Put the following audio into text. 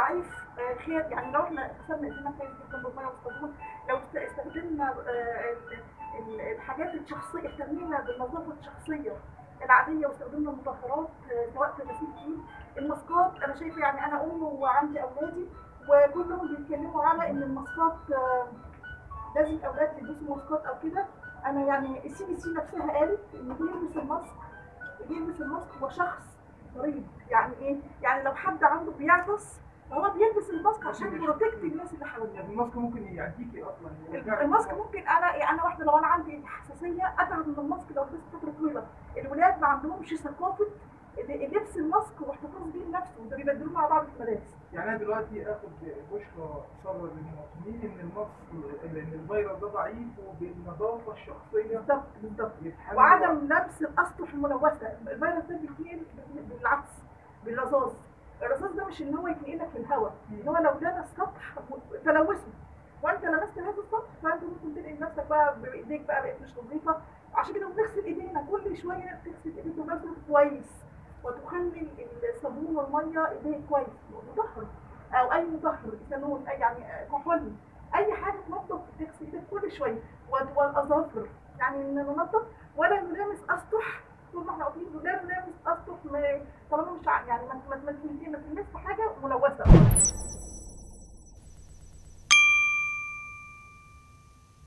ضعيف آه، خير يعني لو احنا غسلنا ايدينا كويس جدا بالميه والصابون لو است- استخدمنا آه، ال- ال- الحاجات الشخصيه اهتمينا بالنظافه الشخصيه العاديه واستخدمنا المطهرات آه، سواء في غسيل ايد الماسكات انا شايفه يعني انا ام وعندي اولادي وكلهم بيتكلموا على ان الماسكات آه، لازم الاولاد يلبسوا ماسكات او كده انا يعني السي بي سي نفسها قالت ان اللي يلبس الماسك اللي يلبس الماسك هو شخص مريض يعني ايه؟ يعني لو حد عنده بيعطس فهو بيلبس الماسك عشان يبروتكت الناس اللي حواليه يعني الماسك ممكن يعديكي اصلا يرجعك الماسك للماسك. ممكن انا انا واحده لو انا عندي حساسيه اتعب من الماسك لو لبست فتره طويله الولاد ما عندهمش ثقافه ال- لبس الماسك واحتفاظ بيه لنفسه ده بيبدلوه مع بعض في المدارس يعني انا دلوقتي اخد بشرى ساره للمواطنين ان الماسك ان الفيروس ده ضعيف وبالنظافه الشخصيه بالظبط بالظبط يتحمل وعدم لبس الاسطح الملوثه الفيروس ده بيجي بالعكس بالرذاذ الرذاذ ده مش ان هو يتنقلك في الهواء ان هو لو لمس سطح تلوثه وانت لمست هذا السطح فانت ممكن تنقل نفسك بقى بايديك بقى بقت مش نظيفه عشان كده بنغسل ايدينا كل شويه تغسل ايديك بمسح كويس وتخلي الصابون والميه ايديك كويس مطهر او اي مطهر ايثانول اي يعني كحول اي حاجه تنظف تغسل ايدك كل شويه وال- والاظافر يعني ننظف ولا نلامس اسطح طول ما احنا واقفين لا نلامس اسطح ما- طالما مش ع- يعني ما ما ما ما تلمسش حاجه ملوثه